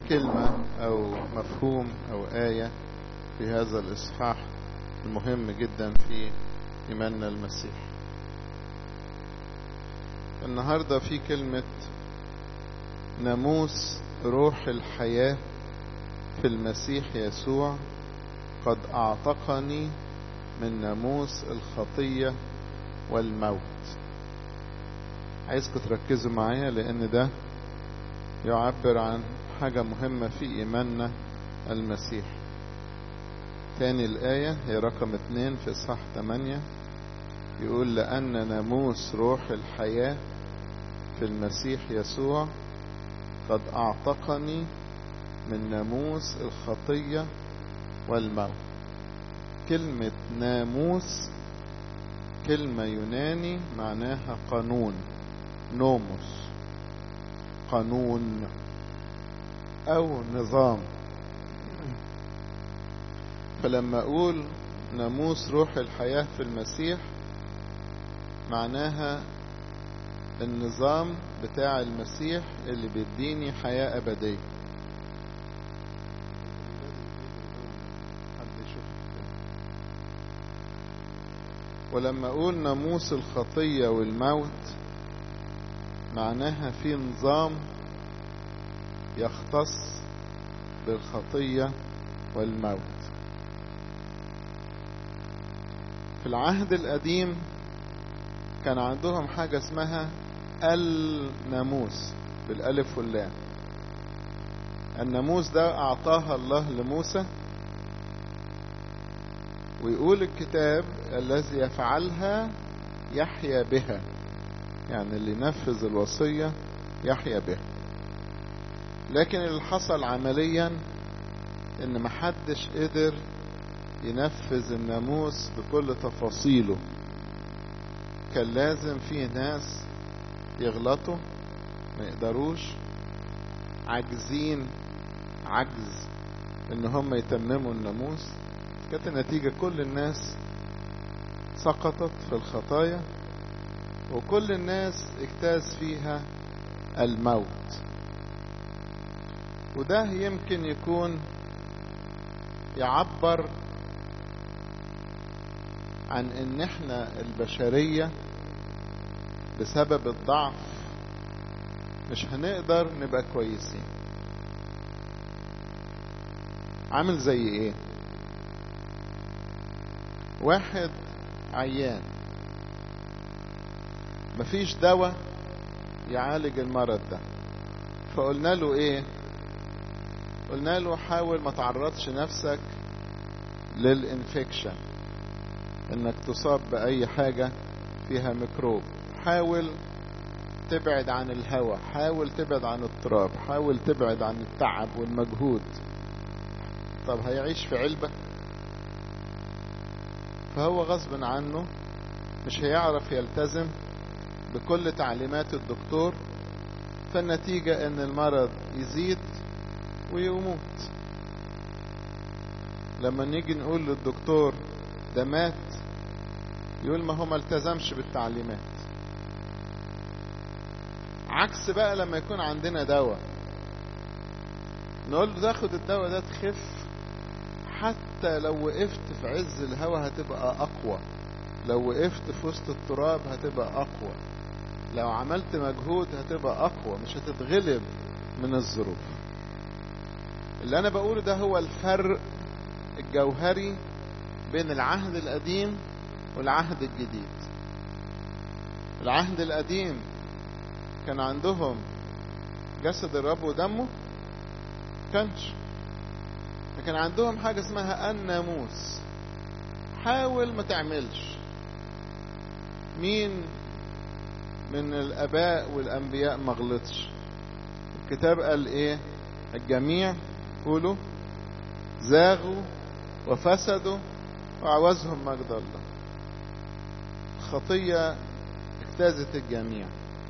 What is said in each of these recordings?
كلمة أو مفهوم أو آية في هذا الإصحاح المهم جدا في إيماننا المسيح النهاردة في كلمة ناموس روح الحياة في المسيح يسوع قد أعتقني من ناموس الخطية والموت عايزكم تركزوا معايا لأن ده يعبر عن حاجة مهمة في إيماننا المسيح تاني الآية هي رقم اتنين في إصحاح تمانية يقول لأن ناموس روح الحياة في المسيح يسوع قد أعتقني من ناموس الخطية والموت كلمة ناموس كلمة يوناني معناها قانون نوموس قانون أو نظام فلما أقول ناموس روح الحياة في المسيح معناها النظام بتاع المسيح اللي بيديني حياة أبدية ولما أقول ناموس الخطية والموت معناها في نظام يختص بالخطية والموت في العهد القديم كان عندهم حاجة اسمها الناموس بالألف واللام الناموس ده أعطاها الله لموسى ويقول الكتاب الذي يفعلها يحيا بها يعني اللي ينفذ الوصية يحيا بها لكن اللي حصل عمليا ان محدش قدر ينفذ الناموس بكل تفاصيله كان لازم في ناس يغلطوا ما يقدروش عاجزين عجز ان هم يتمموا الناموس كانت النتيجة كل الناس سقطت في الخطايا وكل الناس اجتاز فيها الموت وده يمكن يكون يعبر عن ان احنا البشرية بسبب الضعف مش هنقدر نبقى كويسين عامل زي ايه واحد عيان مفيش دواء يعالج المرض ده فقلنا له ايه قلنا له حاول ما تعرضش نفسك للانفكشن انك تصاب باي حاجة فيها ميكروب حاول تبعد عن الهواء حاول تبعد عن التراب حاول تبعد عن التعب والمجهود طب هيعيش في علبة فهو غصب عنه مش هيعرف يلتزم بكل تعليمات الدكتور فالنتيجة ان المرض يزيد ويموت لما نيجي نقول للدكتور ده مات يقول ما هو ما التزمش بالتعليمات عكس بقى لما يكون عندنا دواء نقول له تاخد الدواء ده تخف حتى لو وقفت في عز الهواء هتبقى اقوى لو وقفت في وسط التراب هتبقى اقوى لو عملت مجهود هتبقى اقوى مش هتتغلب من الظروف اللي انا بقوله ده هو الفرق الجوهري بين العهد القديم والعهد الجديد العهد القديم كان عندهم جسد الرب ودمه كانش لكن عندهم حاجة اسمها الناموس حاول ما تعملش مين من الاباء والانبياء ما غلطش الكتاب قال ايه الجميع قولوا زاغوا وفسدوا وعوزهم مجد الله الخطية اجتازت الجميع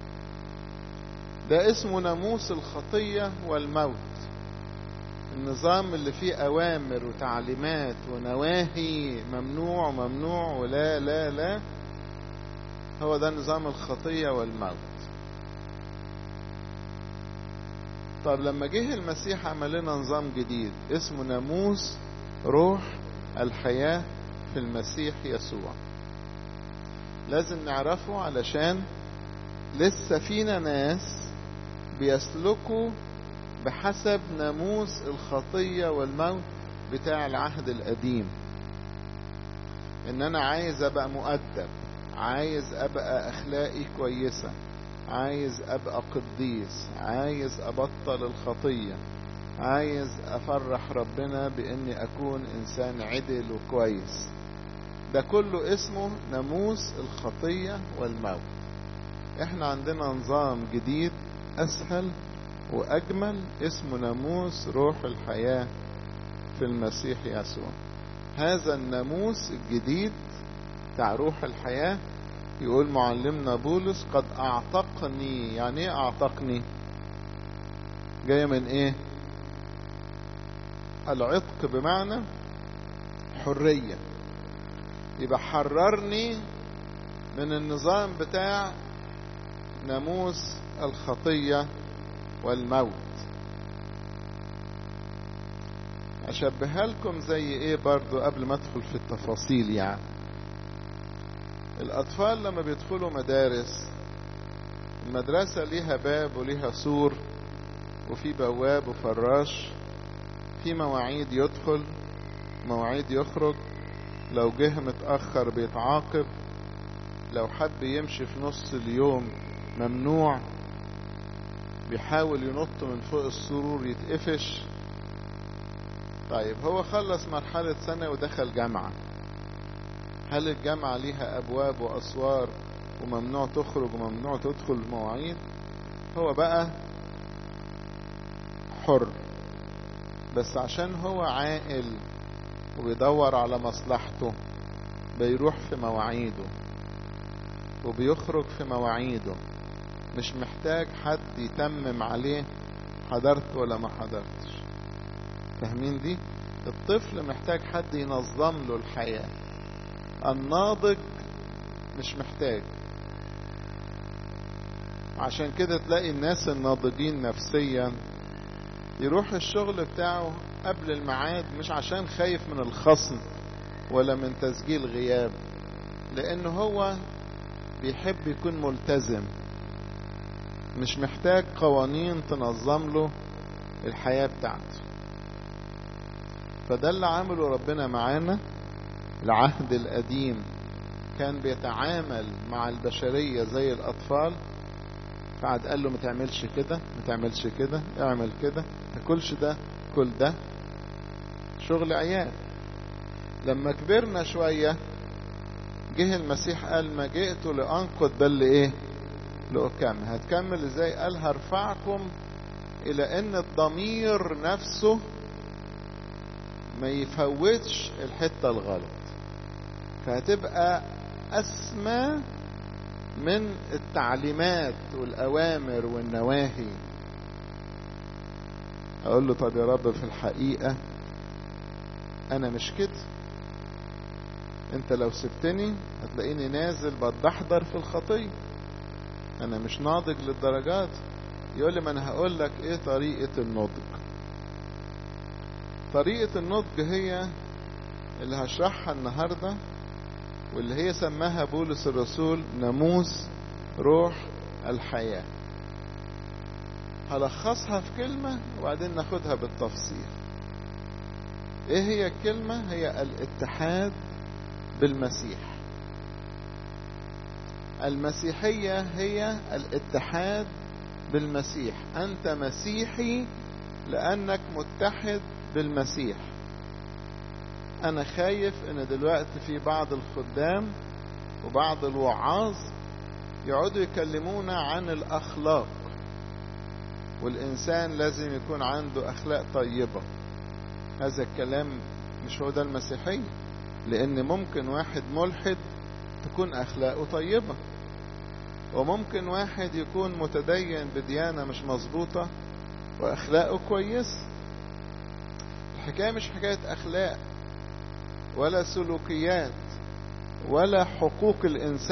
ده اسمه ناموس الخطية والموت النظام اللي فيه أوامر وتعليمات ونواهي ممنوع وممنوع ولا لا لا هو ده نظام الخطية والموت طب لما جه المسيح عمل لنا نظام جديد اسمه ناموس روح الحياة في المسيح يسوع لازم نعرفه علشان لسه فينا ناس بيسلكوا بحسب ناموس الخطية والموت بتاع العهد القديم ان انا عايز ابقى مؤدب عايز ابقى اخلاقي كويسة عايز ابقى قديس عايز ابطل الخطية عايز افرح ربنا باني اكون انسان عدل وكويس ده كله اسمه ناموس الخطية والموت احنا عندنا نظام جديد اسهل واجمل اسمه ناموس روح الحياة في المسيح يسوع هذا الناموس الجديد بتاع روح الحياة يقول معلمنا بولس قد اعتقني يعني ايه اعتقني جاية من ايه العتق بمعنى حرية يبقى حررني من النظام بتاع ناموس الخطية والموت أشبهها لكم زي إيه برضو قبل ما أدخل في التفاصيل يعني الأطفال لما بيدخلوا مدارس المدرسة ليها باب وليها سور وفي بواب وفراش في مواعيد يدخل مواعيد يخرج لو جه متأخر بيتعاقب لو حب يمشي في نص اليوم ممنوع بيحاول ينط من فوق السرور يتقفش طيب هو خلص مرحلة سنة ودخل جامعة هل الجامعة ليها أبواب وأسوار وممنوع تخرج وممنوع تدخل مواعيد هو بقى حر بس عشان هو عاقل وبيدور على مصلحته بيروح في مواعيده وبيخرج في مواعيده مش محتاج حد يتمم عليه حضرت ولا ما حضرتش فاهمين دي الطفل محتاج حد ينظم له الحياة الناضج مش محتاج عشان كده تلاقي الناس الناضجين نفسيا يروح الشغل بتاعه قبل الميعاد مش عشان خايف من الخصم ولا من تسجيل غياب لأن هو بيحب يكون ملتزم مش محتاج قوانين تنظم له الحياة بتاعته فده اللي عمله ربنا معانا العهد القديم كان بيتعامل مع البشرية زي الأطفال فقعد قال له ما تعملش كده ما تعملش كده اعمل كده ما تاكلش ده كل ده شغل عيال لما كبرنا شوية جه المسيح قال ما جئت لأنقض بل ايه لأكمل هتكمل ازاي قال هرفعكم الى ان الضمير نفسه ما يفوتش الحتة الغلط فهتبقى اسمى من التعليمات والأوامر والنواهي أقول له طب يا رب في الحقيقة أنا مش كده أنت لو سبتني هتلاقيني نازل بتدحضر في الخطية أنا مش ناضج للدرجات يقول لي ما أنا هقول لك إيه طريقة النضج طريقة النضج هي اللي هشرحها النهارده واللي هي سماها بولس الرسول ناموس روح الحياة هلخصها في كلمة وبعدين ناخدها بالتفصيل ايه هي الكلمة هي الاتحاد بالمسيح المسيحية هي الاتحاد بالمسيح انت مسيحي لانك متحد بالمسيح انا خايف ان دلوقتي في بعض الخدام وبعض الوعاظ يقعدوا يكلمونا عن الاخلاق والانسان لازم يكون عنده اخلاق طيبة هذا الكلام مش هو ده المسيحية لان ممكن واحد ملحد تكون اخلاقه طيبة وممكن واحد يكون متدين بديانة مش مظبوطة واخلاقه كويسة الحكاية مش حكاية اخلاق ولا سلوكيات ولا حقوق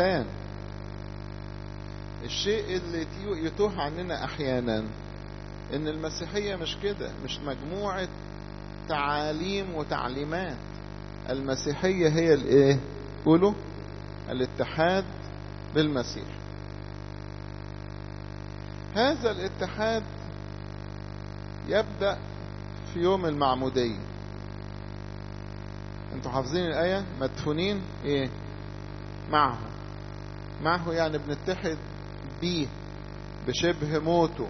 الإنسان الشيء اللي يتوه عننا أحيانا ان المسيحية مش كده مش مجموعة تعاليم وتعليمات المسيحية هي الايه قولوا الاتحاد بالمسيح هذا الاتحاد يبدأ في يوم المعمودية انتوا حافظين الآية مدفونين ايه معه معه يعني بنتحد بيه بشبه موته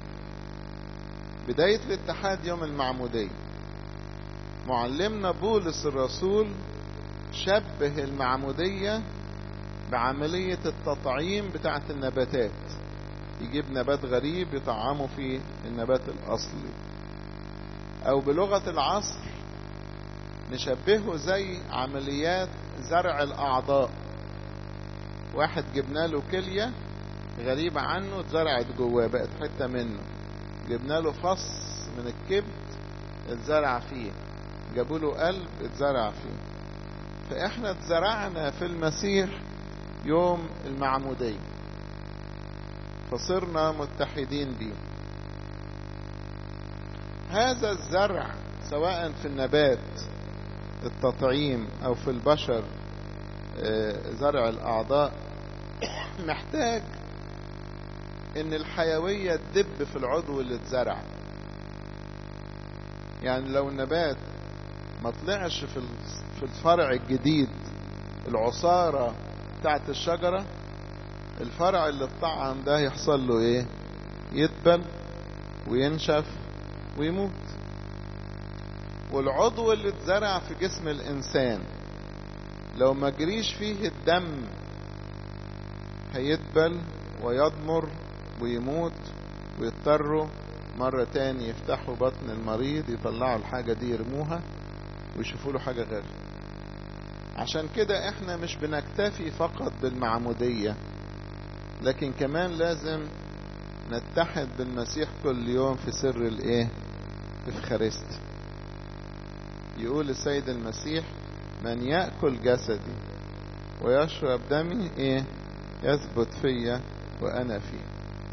بداية الاتحاد يوم المعمودية معلمنا بولس الرسول شبه المعمودية بعملية التطعيم بتاعة النباتات يجيب نبات غريب يطعمه في النبات الأصلي أو بلغة العصر نشبهه زي عمليات زرع الأعضاء واحد جبنا له كلية غريبة عنه اتزرعت جواه بقت حتة منه جبنا له فص من الكبد اتزرع فيه جابوا له قلب اتزرع فيه فاحنا اتزرعنا في المسيح يوم المعمودية فصرنا متحدين بيه هذا الزرع سواء في النبات التطعيم او في البشر زرع الاعضاء محتاج ان الحيوية تدب في العضو اللي اتزرع يعني لو النبات ما طلعش في في الفرع الجديد العصارة بتاعت الشجرة الفرع اللي اتطعم ده يحصل له ايه يدبل وينشف ويموت والعضو اللي اتزرع في جسم الانسان لو ما جريش فيه الدم هيدبل ويضمر ويموت ويضطروا مرة تاني يفتحوا بطن المريض يطلعوا الحاجة دي يرموها ويشوفوا له حاجة غير عشان كده احنا مش بنكتفي فقط بالمعمودية لكن كمان لازم نتحد بالمسيح كل يوم في سر الايه الافخارست يقول السيد المسيح من يأكل جسدي ويشرب دمي ايه يثبت فيا وانا فيه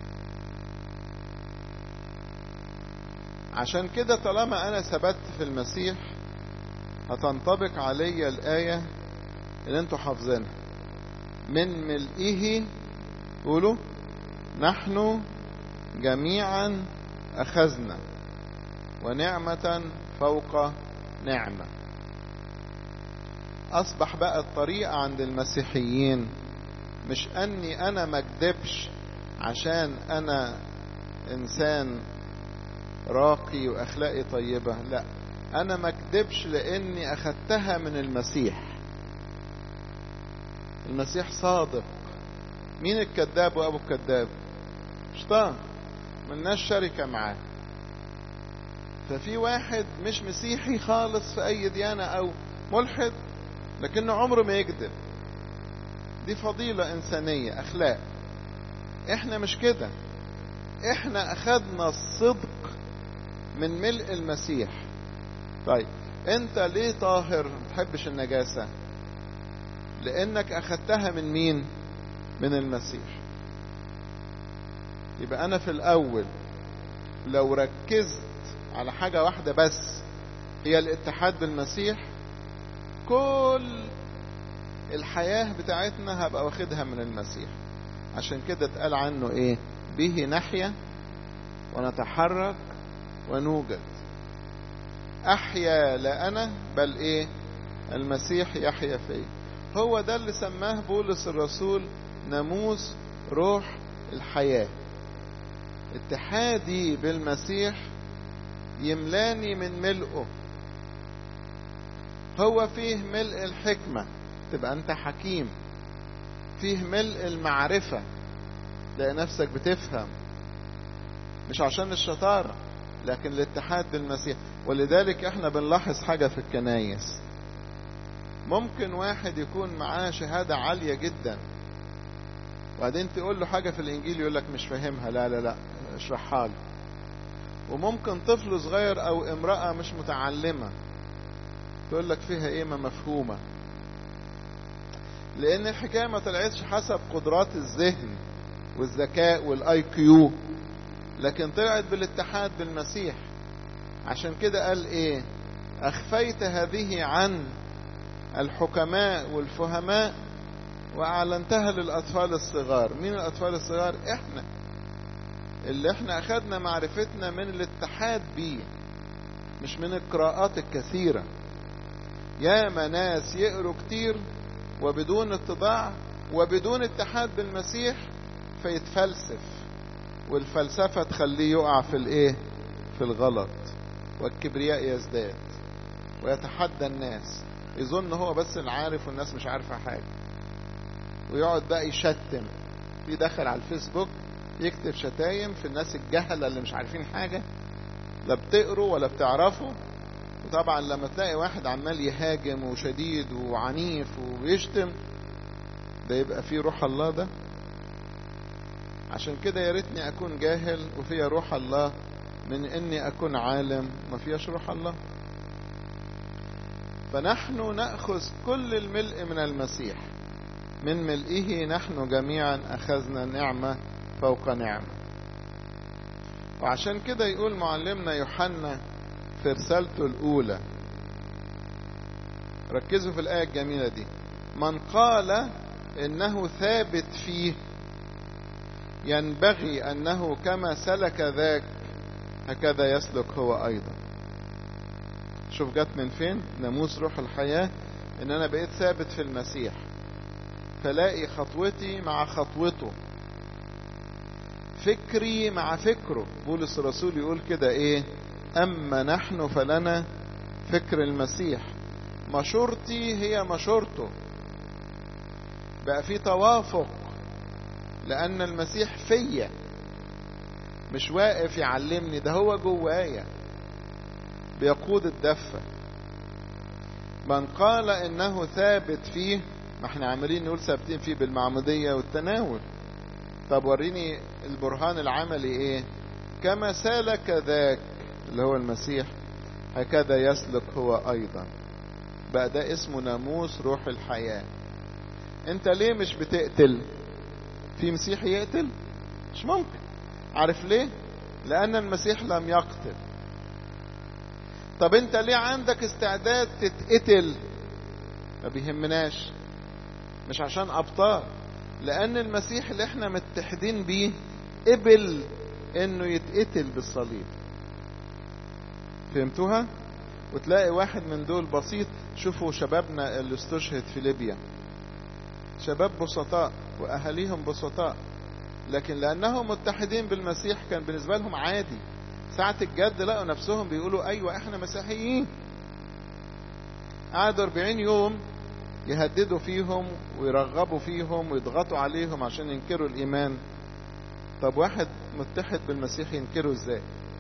عشان كده طالما انا ثبت في المسيح هتنطبق عليا الآية اللي انتوا حافظينها من ملئه قولوا نحن جميعا أخذنا ونعمة فوق نعمة أصبح بقى الطريقة عند المسيحيين مش أني أنا مكدبش عشان أنا إنسان راقي وأخلاقي طيبة لا أنا مكدبش لأني أخدتها من المسيح المسيح صادق مين الكذاب وأبو الكذاب شيطان ملناش شركة معاه ففي واحد مش مسيحي خالص في أي ديانة أو ملحد لكنه عمره ما يكذب دي فضيلة إنسانية أخلاق إحنا مش كده إحنا أخدنا الصدق من ملء المسيح طيب أنت ليه طاهر ما تحبش النجاسة لأنك أخدتها من مين من المسيح يبقى أنا في الأول لو ركزت على حاجة واحدة بس هي الاتحاد بالمسيح كل الحياة بتاعتنا هبقى واخدها من المسيح عشان كده اتقال عنه ايه به نحيا ونتحرك ونوجد احيا لا انا بل ايه المسيح يحيا فيا هو ده اللي سماه بولس الرسول ناموس روح الحياة اتحادي بالمسيح يملاني من ملئه هو فيه ملء الحكمة تبقى انت حكيم فيه ملء المعرفة تلاقي نفسك بتفهم مش عشان الشطارة لكن الاتحاد بالمسيح ولذلك احنا بنلاحظ حاجة في الكنايس ممكن واحد يكون معاه شهادة عالية جدا وبعدين تقول له حاجة في الإنجيل يقول لك مش فاهمها لا لا لا اشرحها له وممكن طفل صغير أو امرأة مش متعلمة تقول لك فيها ايه ما مفهومة لأن الحكاية ما طلعتش حسب قدرات الذهن والذكاء والاي كيو لكن طلعت بالاتحاد بالمسيح عشان كده قال ايه اخفيت هذه عن الحكماء والفهماء واعلنتها للاطفال الصغار مين الاطفال الصغار احنا اللي احنا اخدنا معرفتنا من الاتحاد بيه مش من القراءات الكثيرة ياما ناس يقروا كتير وبدون اتضاع وبدون اتحاد بالمسيح فيتفلسف والفلسفة تخليه يقع في الايه في الغلط والكبرياء يزداد ويتحدى الناس يظن هو بس العارف والناس مش عارفة حاجة ويقعد بقى يشتم في دخل على الفيسبوك يكتب شتايم في الناس الجهلة اللي مش عارفين حاجة لا بتقروا ولا بتعرفوا وطبعا لما تلاقي واحد عمال يهاجم وشديد وعنيف ويشتم ده يبقى فيه روح الله ده عشان كده يا ريتني اكون جاهل وفيها روح الله من اني اكون عالم ما فيهاش روح الله فنحن ناخذ كل الملء من المسيح من ملئه نحن جميعا اخذنا نعمه فوق نعمه وعشان كده يقول معلمنا يوحنا في رسالته الاولى ركزوا في الايه الجميله دي من قال انه ثابت فيه ينبغي انه كما سلك ذاك هكذا يسلك هو ايضا شوف جت من فين ناموس روح الحياة ان انا بقيت ثابت في المسيح فلاقي خطوتي مع خطوته فكري مع فكره بولس الرسول يقول كده ايه اما نحن فلنا فكر المسيح مشورتي هي مشورته بقى في توافق لان المسيح فيا مش واقف يعلمني ده هو جوايا بيقود الدفة من قال انه ثابت فيه ما احنا عاملين نقول ثابتين فيه بالمعمودية والتناول طب وريني البرهان العملي ايه كما سالك ذاك اللي هو المسيح هكذا يسلك هو ايضا بقى ده اسمه ناموس روح الحياة انت ليه مش بتقتل في مسيح يقتل مش ممكن عارف ليه لان المسيح لم يقتل طب انت ليه عندك استعداد تتقتل ما بيهمناش مش عشان ابطال لان المسيح اللي احنا متحدين بيه قبل انه يتقتل بالصليب فهمتوها وتلاقي واحد من دول بسيط شوفوا شبابنا اللي استشهد في ليبيا شباب بسطاء واهاليهم بسطاء لكن لانهم متحدين بالمسيح كان بالنسبه لهم عادي ساعة الجد لقوا نفسهم بيقولوا ايوه احنا مسيحيين قعدوا 40 يوم يهددوا فيهم ويرغبوا فيهم ويضغطوا عليهم عشان ينكروا الايمان طب واحد متحد بالمسيح ينكره ازاي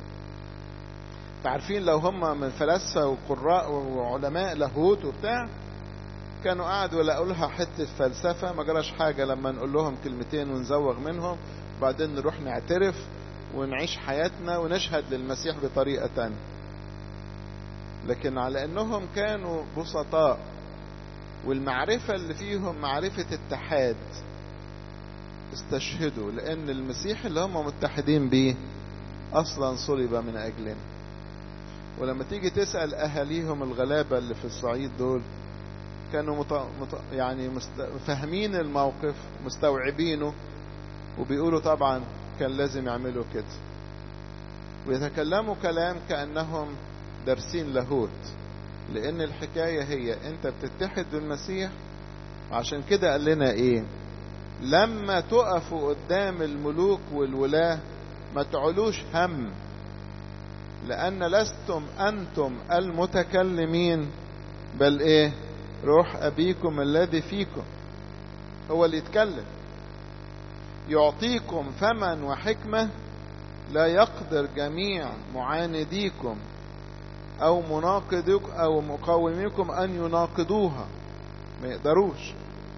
عارفين لو هم من فلاسفه وقراء وعلماء لاهوت وبتاع كانوا قعدوا يلاقوا لها حته فلسفه ما جراش حاجه لما نقول لهم كلمتين ونزوغ منهم وبعدين نروح نعترف ونعيش حياتنا ونشهد للمسيح بطريقه تانية لكن على انهم كانوا بسطاء والمعرفة اللي فيهم معرفة اتحاد استشهدوا لأن المسيح اللي هم متحدين بيه أصلا صلب من أجلنا ولما تيجي تسأل أهاليهم الغلابة اللي في الصعيد دول كانوا مط... مط... يعني مست... فاهمين الموقف مستوعبينه وبيقولوا طبعا كان لازم يعملوا كده ويتكلموا كلام كأنهم دارسين لاهوت لان الحكاية هي انت بتتحد بالمسيح عشان كده قال لنا ايه لما تقفوا قدام الملوك والولاة ما تعلوش هم لان لستم انتم المتكلمين بل ايه روح ابيكم الذي فيكم هو اللي يتكلم يعطيكم فما وحكمة لا يقدر جميع معانديكم او مناقضك او مقاوميكم ان يناقضوها ما يقدروش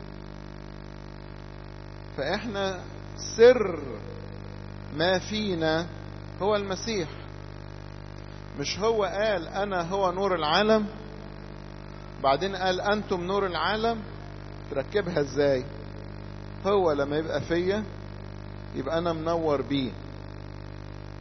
فاحنا سر ما فينا هو المسيح مش هو قال انا هو نور العالم بعدين قال انتم نور العالم تركبها ازاي هو لما يبقى فيا يبقى انا منور بيه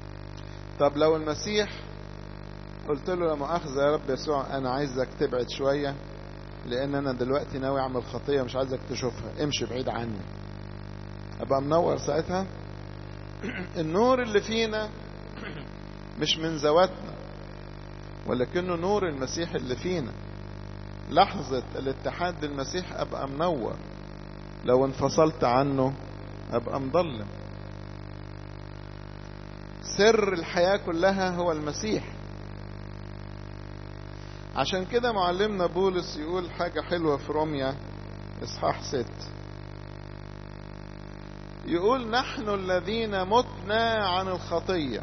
طب لو المسيح قلت له لا مؤاخذة يا رب يسوع أنا عايزك تبعد شوية لأن أنا دلوقتي ناوي أعمل خطية مش عايزك تشوفها امشي بعيد عني أبقى منور ساعتها النور اللي فينا مش من ذواتنا ولكنه نور المسيح اللي فينا لحظة الاتحاد بالمسيح أبقى منور لو انفصلت عنه أبقى مضلم سر الحياة كلها هو المسيح عشان كده معلمنا بولس يقول حاجة حلوة في روميا إصحاح ست يقول نحن الذين متنا عن الخطية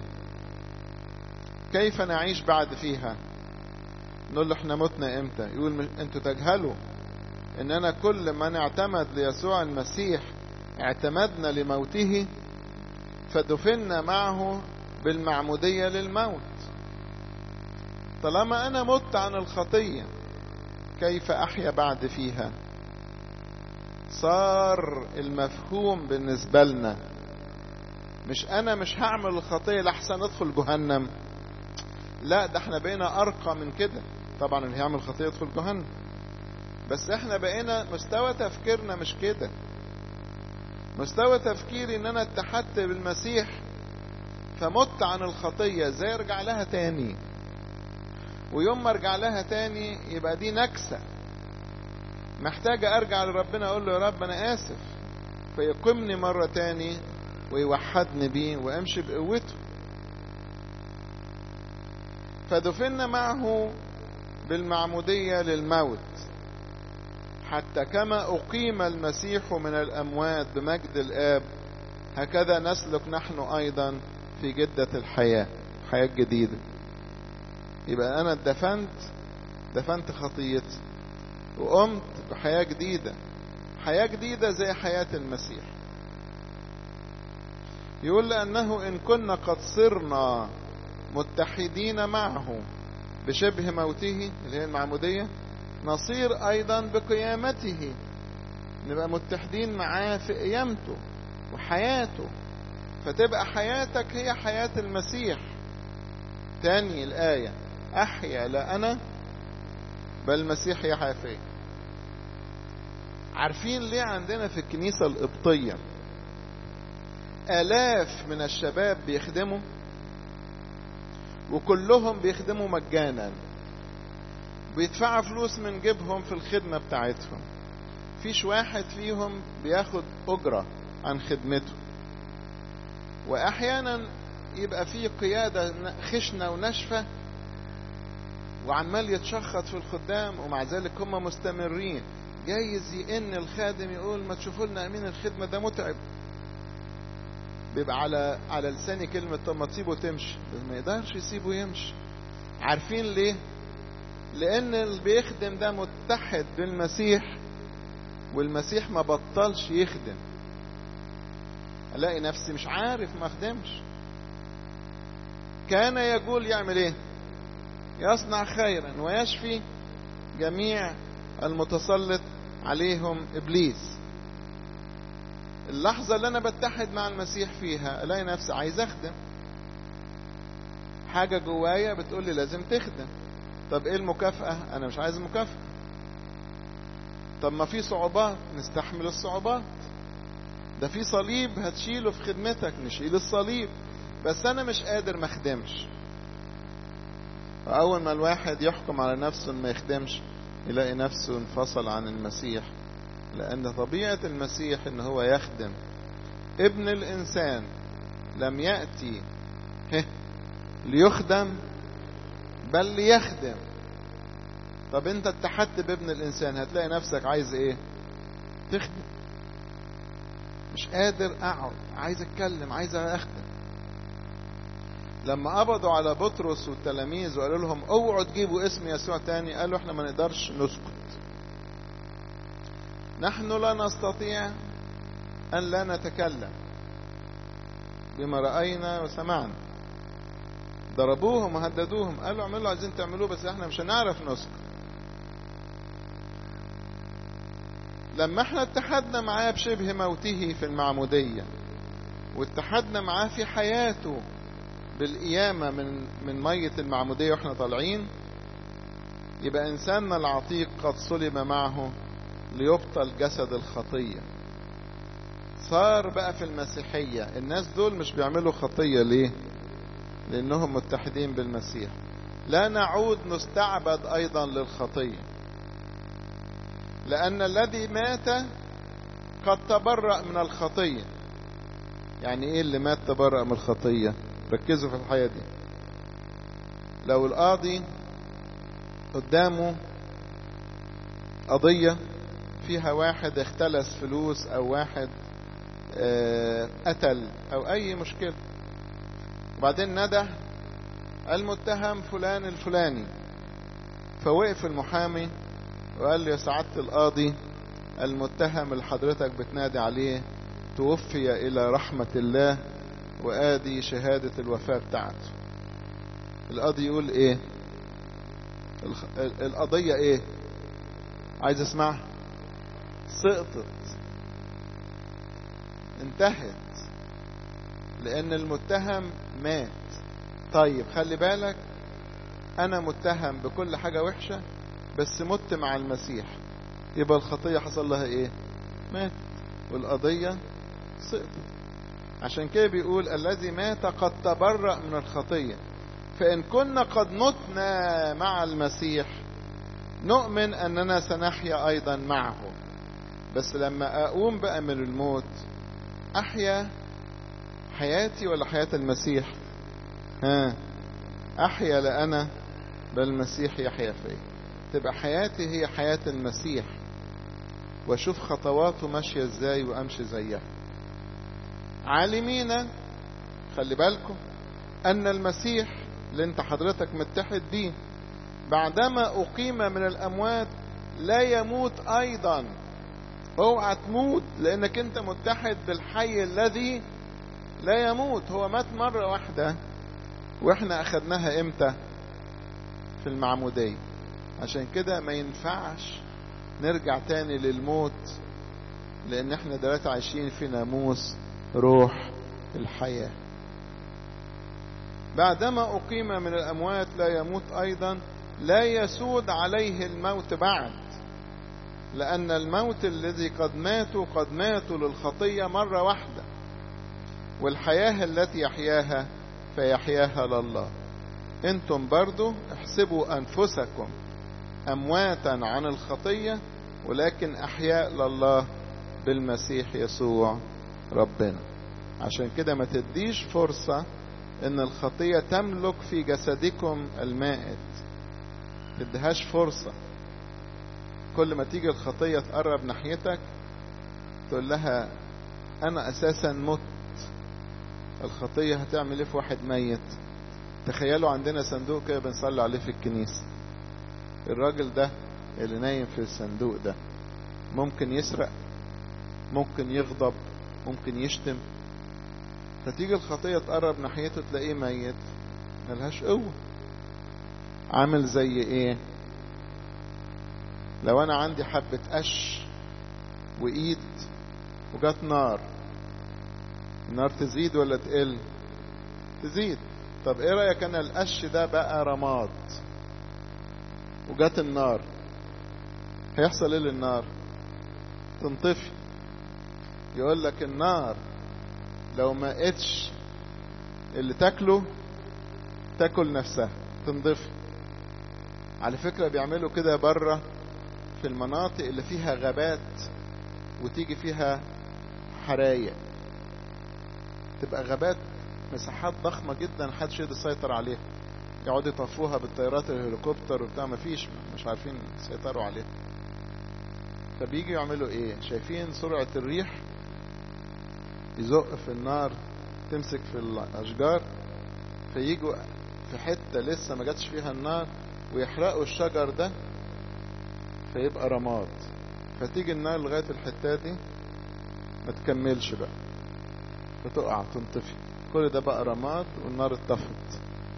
كيف نعيش بعد فيها نقول له احنا متنا امتى يقول انتوا تجهلوا اننا كل من اعتمد ليسوع المسيح اعتمدنا لموته فدفنا معه بالمعمودية للموت طالما انا مت عن الخطية كيف احيا بعد فيها صار المفهوم بالنسبة لنا مش انا مش هعمل الخطية لحسن ادخل جهنم لا ده احنا بقينا ارقى من كده طبعا اللي هيعمل خطية يدخل جهنم بس احنا بقينا مستوى تفكيرنا مش كده مستوى تفكيري ان انا اتحدت بالمسيح فمت عن الخطية ازاي ارجع لها تاني ويوم ما ارجع لها تاني يبقى دي نكسة محتاجة ارجع لربنا اقول له يا رب انا اسف فيقمني مرة تاني ويوحدني بيه وامشي بقوته فدفنا معه بالمعمودية للموت حتى كما أقيم المسيح من الأموات بمجد الآب هكذا نسلك نحن أيضا في جدة الحياة حياة جديدة يبقى أنا اتدفنت دفنت خطيتي وقمت بحياة جديدة حياة جديدة زي حياة المسيح يقول لأنه إن كنا قد صرنا متحدين معه بشبه موته اللي هي المعمودية نصير أيضا بقيامته نبقى متحدين معاه في قيامته وحياته فتبقى حياتك هي حياة المسيح تاني الآية أحيا لا أنا بل المسيح يحيا فيا عارفين ليه عندنا في الكنيسة القبطية آلاف من الشباب بيخدموا وكلهم بيخدموا مجانا بيدفعوا فلوس من جيبهم في الخدمة بتاعتهم فيش واحد فيهم بياخد أجرة عن خدمته وأحيانا يبقى في قيادة خشنة وناشفة وعمال يتشخط في الخدام ومع ذلك هم مستمرين جايز يئن الخادم يقول ما تشوفوا لنا امين الخدمه ده متعب بيبقى على على لساني كلمه طب ما تسيبه تمشي بس ما يقدرش يسيبه يمشي عارفين ليه لان اللي بيخدم ده متحد بالمسيح والمسيح ما بطلش يخدم الاقي نفسي مش عارف ما اخدمش كان يقول يعمل ايه يصنع خيرا ويشفي جميع المتسلط عليهم ابليس اللحظة اللي انا بتحد مع المسيح فيها الاقي نفسي عايز اخدم حاجة جوايا بتقول لي لازم تخدم طب ايه المكافأة انا مش عايز مكافأة طب ما في صعوبات نستحمل الصعوبات ده في صليب هتشيله في خدمتك نشيل الصليب بس انا مش قادر ما اخدمش فاول ما الواحد يحكم على نفسه ما يخدمش يلاقي نفسه انفصل عن المسيح لأن طبيعة المسيح إن هو يخدم ابن الإنسان لم يأتي ليخدم بل ليخدم طب انت اتحدت بابن الإنسان هتلاقي نفسك عايز ايه تخدم مش قادر اقعد عايز اتكلم عايز اخدم لما قبضوا على بطرس والتلاميذ وقالوا لهم اوعوا تجيبوا اسم يسوع تاني قالوا احنا ما نقدرش نسكت نحن لا نستطيع ان لا نتكلم بما راينا وسمعنا ضربوهم وهددوهم قالوا اعملوا عايزين تعملوه بس احنا مش هنعرف نسكت لما احنا اتحدنا معاه بشبه موته في المعمودية واتحدنا معاه في حياته بالقيامة من من مية المعمودية واحنا طالعين يبقى إنساننا العتيق قد صلب معه ليبطل جسد الخطية صار بقى في المسيحية الناس دول مش بيعملوا خطية ليه لأنهم متحدين بالمسيح لا نعود نستعبد أيضا للخطية لأن الذي مات قد تبرأ من الخطية يعني ايه اللي مات تبرأ من الخطية ركزوا في الحياة دي لو القاضي قدامه قضية فيها واحد اختلس فلوس او واحد اه قتل او اي مشكلة وبعدين ندى المتهم فلان الفلاني فوقف المحامي وقال له يا سعادة القاضي المتهم اللي حضرتك بتنادي عليه توفي إلى رحمة الله وآدي شهادة الوفاة بتاعته القاضي يقول إيه القضية إيه عايز اسمعها سقطت انتهت لأن المتهم مات طيب خلي بالك أنا متهم بكل حاجة وحشة بس مت مع المسيح يبقى الخطية حصل لها إيه مات والقضية سقطت عشان كده بيقول الذي مات قد تبرأ من الخطية فإن كنا قد متنا مع المسيح نؤمن أننا سنحيا أيضا معه بس لما أقوم بقى من الموت أحيا حياتي ولا حياة المسيح ها أحيا لأنا بل المسيح يحيا فيا تبقى حياتي هي حياة المسيح واشوف خطواته ماشية ازاي وامشي زيها عالمين خلي بالكم ان المسيح اللي انت حضرتك متحد بيه بعدما اقيم من الاموات لا يموت ايضا اوعى تموت لانك انت متحد بالحي الذي لا يموت هو مات مرة واحدة واحنا اخدناها امتى في المعمودية عشان كده ما ينفعش نرجع تاني للموت لان احنا دلوقتي عايشين في ناموس روح الحياة بعدما أقيم من الأموات لا يموت أيضا لا يسود عليه الموت بعد لأن الموت الذي قد ماتوا قد ماتوا للخطية مرة واحدة والحياة التي يحياها فيحياها لله انتم برضو احسبوا أنفسكم أمواتا عن الخطية ولكن أحياء لله بالمسيح يسوع ربنا عشان كده ما تديش فرصة ان الخطية تملك في جسدكم المائت تديهاش فرصة كل ما تيجي الخطية تقرب ناحيتك تقول لها انا اساسا مت الخطية هتعمل ايه في واحد ميت تخيلوا عندنا صندوق كده بنصلي عليه في الكنيسة الراجل ده اللي نايم في الصندوق ده ممكن يسرق ممكن يغضب ممكن يشتم فتيجي الخطية تقرب ناحيته تلاقيه ميت ملهاش قوة عامل زي ايه لو انا عندي حبة قش وايد وجات نار النار تزيد ولا تقل تزيد طب ايه رأيك انا القش ده بقى رماد وجات النار هيحصل ايه للنار تنطفي يقول لك النار لو ما قتش اللي تاكله تاكل نفسها تنضفي على فكرة بيعملوا كده بره في المناطق اللي فيها غابات وتيجي فيها حرايق تبقى غابات مساحات ضخمة جدا محدش يقدر يسيطر عليها يقعدوا يطفوها بالطيارات الهليكوبتر وبتاع مفيش مش عارفين يسيطروا عليها فبيجي يعملوا ايه شايفين سرعة الريح يزق في النار تمسك في الاشجار فيجوا في حتة لسه ما جاتش فيها النار ويحرقوا الشجر ده فيبقى رماد فتيجي النار لغاية الحتة دي ما تكملش بقى فتقع تنطفي كل ده بقى رماد والنار اتطفت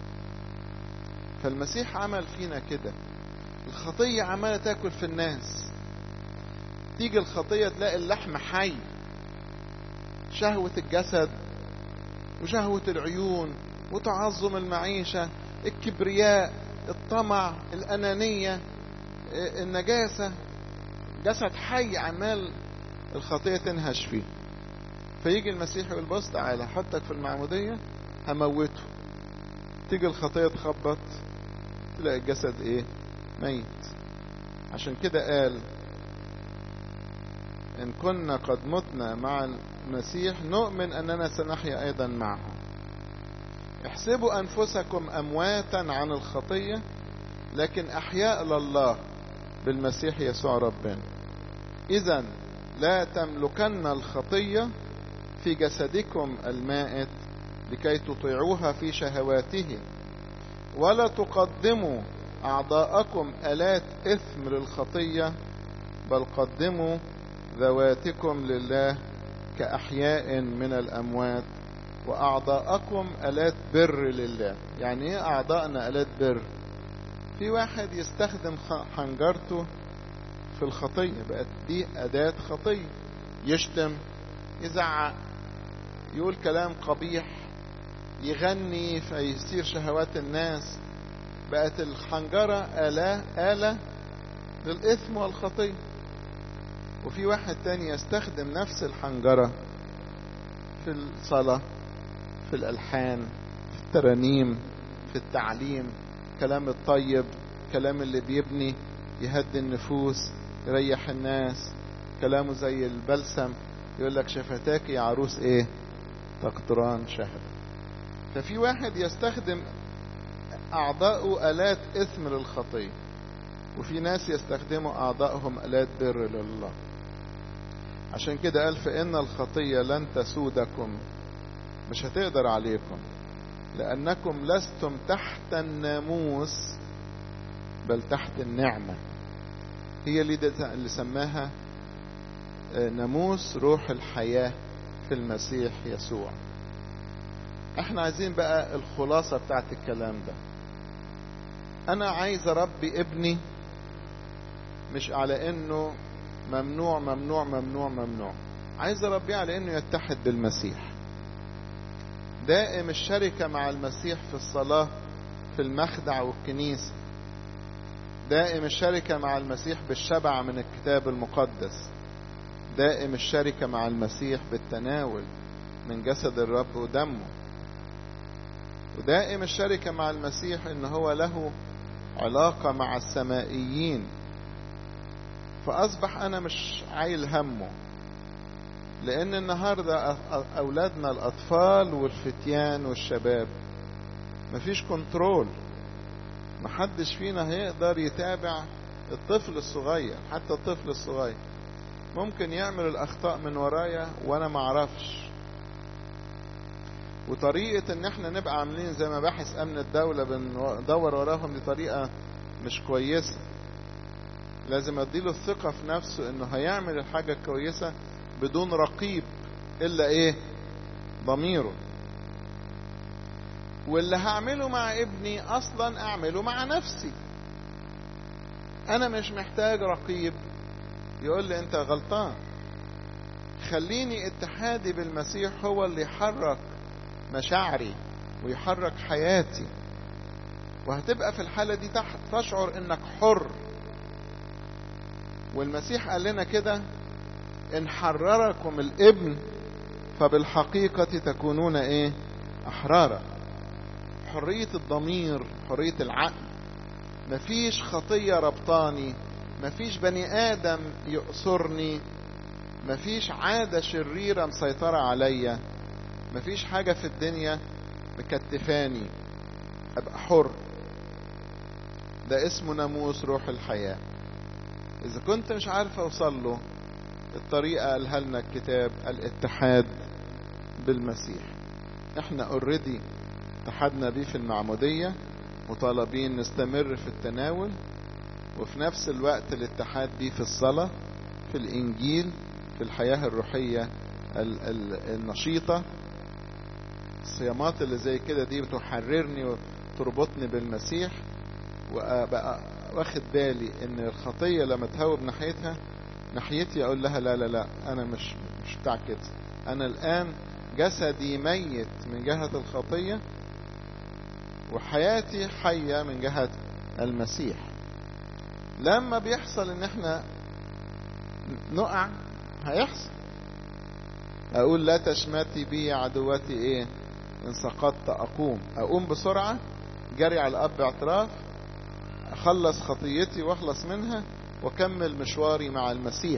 فالمسيح عمل فينا كده الخطية عمالة تاكل في الناس تيجي الخطية تلاقي اللحم حي شهوة الجسد وشهوة العيون وتعظم المعيشة الكبرياء الطمع الأنانية النجاسة جسد حي عمال الخطية تنهش فيه فيجي المسيح يقول بص تعالى حطك في المعمودية هموته تيجي الخطية تخبط تلاقي الجسد ايه ميت عشان كده قال ان كنا قد متنا مع المسيح نؤمن اننا سنحيا ايضا معه احسبوا انفسكم امواتا عن الخطية لكن احياء لله بالمسيح يسوع ربنا اذا لا تملكن الخطية في جسدكم المائت لكي تطيعوها في شهواته ولا تقدموا أعضاءكم آلات إثم للخطية بل قدموا ذواتكم لله كأحياء من الأموات وأعضاءكم آلات بر لله يعني إيه أعضاءنا آلات بر في واحد يستخدم حنجرته في الخطية بقت دي أداة خطية يشتم يزعق يقول كلام قبيح يغني فيصير شهوات الناس بقت الحنجرة آلة آلة للإثم والخطية وفي واحد تاني يستخدم نفس الحنجرة في الصلاة في الألحان في الترانيم في التعليم كلام الطيب كلام اللي بيبني يهدي النفوس يريح الناس كلامه زي البلسم يقول لك شفتاك يا عروس ايه تقطران شهد ففي واحد يستخدم أعضاءه آلات إثم للخطية وفي ناس يستخدموا أعضائهم آلات بر لله عشان كده قال فإن الخطية لن تسودكم مش هتقدر عليكم لأنكم لستم تحت الناموس بل تحت النعمة هي اللي, اللي سماها ناموس روح الحياة في المسيح يسوع احنا عايزين بقى الخلاصة بتاعت الكلام ده انا عايز اربي ابني مش على انه ممنوع ممنوع ممنوع ممنوع عايز اربيه على انه يتحد بالمسيح دائم الشركة مع المسيح في الصلاة في المخدع والكنيسة دائم الشركة مع المسيح بالشبع من الكتاب المقدس دائم الشركة مع المسيح بالتناول من جسد الرب ودمه ودائم الشركة مع المسيح ان هو له علاقة مع السمائيين فأصبح أنا مش عايل همه لأن النهاردة أولادنا الأطفال والفتيان والشباب مفيش كنترول محدش فينا هيقدر يتابع الطفل الصغير حتى الطفل الصغير ممكن يعمل الأخطاء من ورايا وأنا معرفش وطريقة ان احنا نبقى عاملين زي مباحث امن الدولة بندور وراهم دي طريقة مش كويسة لازم اديله الثقة في نفسه انه هيعمل الحاجة الكويسة بدون رقيب الا ايه ضميره واللي هعمله مع ابني اصلا اعمله مع نفسي انا مش محتاج رقيب يقول لي انت غلطان خليني اتحادي بالمسيح هو اللي يحرك مشاعري ويحرك حياتي وهتبقى في الحالة دي تحت تشعر انك حر والمسيح قال لنا كده ان حرركم الابن فبالحقيقة تكونون ايه احرارا حرية الضمير حرية العقل مفيش خطية ربطاني مفيش بني ادم يأسرني مفيش عادة شريرة مسيطرة عليا مفيش حاجة في الدنيا مكتفاني ابقى حر ده اسمه ناموس روح الحياة اذا كنت مش عارف اوصل له الطريقة قالها لنا الكتاب الاتحاد بالمسيح احنا اوريدي اتحدنا بيه في المعمودية مطالبين نستمر في التناول وفي نفس الوقت الاتحاد بيه في الصلاة في الانجيل في الحياة الروحية النشيطة الصيامات اللي زي كده دي بتحررني وتربطني بالمسيح وابقى واخد بالي ان الخطية لما تهوب ناحيتها ناحيتي اقول لها لا لا لا انا مش مش بتاع كده انا الان جسدي ميت من جهة الخطية وحياتي حية من جهة المسيح لما بيحصل ان احنا نقع هيحصل اقول لا تشمتي بي يا عدوتي ايه ان سقطت اقوم اقوم بسرعة جري على الاب اعتراف اخلص خطيتي واخلص منها واكمل مشواري مع المسيح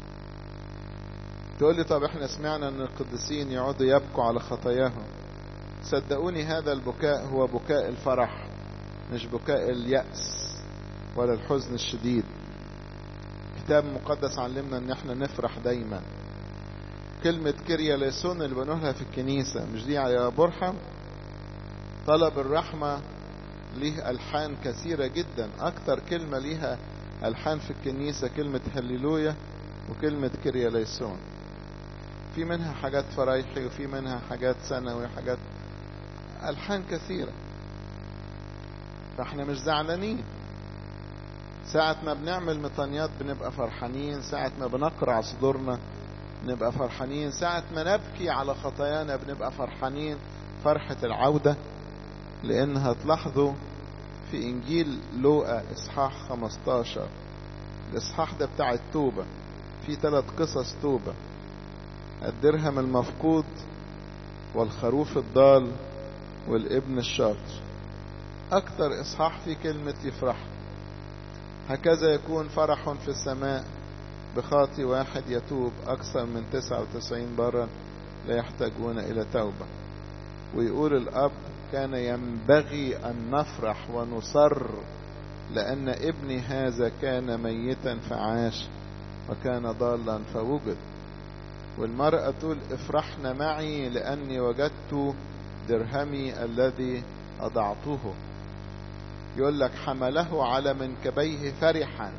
تقول لي طب احنا سمعنا ان القديسين يقعدوا يبكوا على خطاياهم صدقوني هذا البكاء هو بكاء الفرح مش بكاء اليأس ولا الحزن الشديد كتاب مقدس علمنا ان احنا نفرح دايما كلمة كيريا ليسون اللي بنقولها في الكنيسة مش دي يا برحم طلب الرحمة ليه ألحان كثيرة جدا أكتر كلمة ليها ألحان في الكنيسة كلمة هللويا وكلمة كيريا ليسون في منها حاجات فرايحي وفي منها حاجات سنوي حاجات ألحان كثيرة فاحنا مش زعلانين ساعة ما بنعمل مطانيات بنبقى فرحانين ساعة ما بنقرع صدورنا نبقى فرحانين ساعة ما نبكي على خطايانا بنبقى فرحانين فرحة العودة لأن هتلاحظوا في إنجيل لوقا إصحاح 15 الإصحاح ده بتاع التوبة في ثلاث قصص توبة الدرهم المفقود والخروف الضال والابن الشاطر أكثر إصحاح في كلمة يفرح هكذا يكون فرح في السماء بخاطي واحد يتوب أكثر من 99 برا لا يحتاجون إلى توبة ويقول الأب كان ينبغي أن نفرح ونصر لأن ابني هذا كان ميتا فعاش وكان ضالا فوجد والمرأة تقول افرحن معي لأني وجدت درهمي الذي أضعته يقول لك حمله على منكبيه فرحا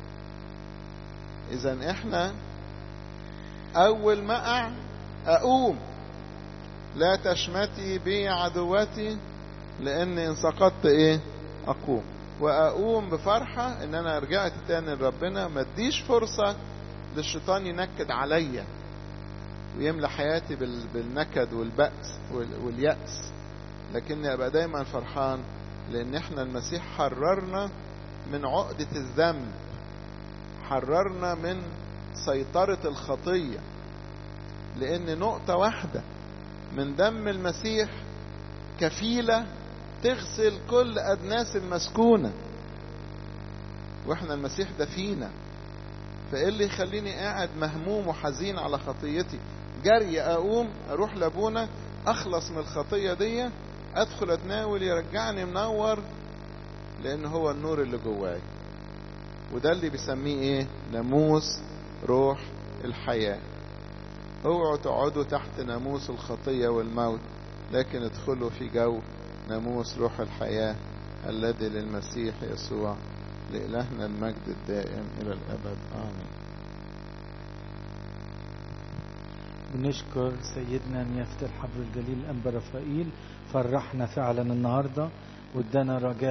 إذا إحنا أول ما أقع أقوم لا تشمتي بي عدوتي لأن إن سقطت إيه أقوم وأقوم بفرحة إن أنا رجعت تاني لربنا ما اديش فرصة للشيطان ينكد عليا ويملى حياتي بالنكد والبأس واليأس لكني أبقى دايما فرحان لأن إحنا المسيح حررنا من عقدة الذنب حررنا من سيطرة الخطية لأن نقطة واحدة من دم المسيح كفيلة تغسل كل أدناس المسكونة وإحنا المسيح ده فينا فإيه اللي يخليني قاعد مهموم وحزين على خطيتي جري أقوم أروح لأبونا أخلص من الخطية دي أدخل أتناول يرجعني منور لأن هو النور اللي جواي وده اللي بيسميه ايه ناموس روح الحياة اوعوا تقعدوا تحت ناموس الخطية والموت لكن ادخلوا في جو ناموس روح الحياة الذي للمسيح يسوع لإلهنا المجد الدائم إلى الأبد آمين بنشكر سيدنا نيافة الحبر الجليل أنبا رفائيل فرحنا فعلا النهاردة وادانا رجاء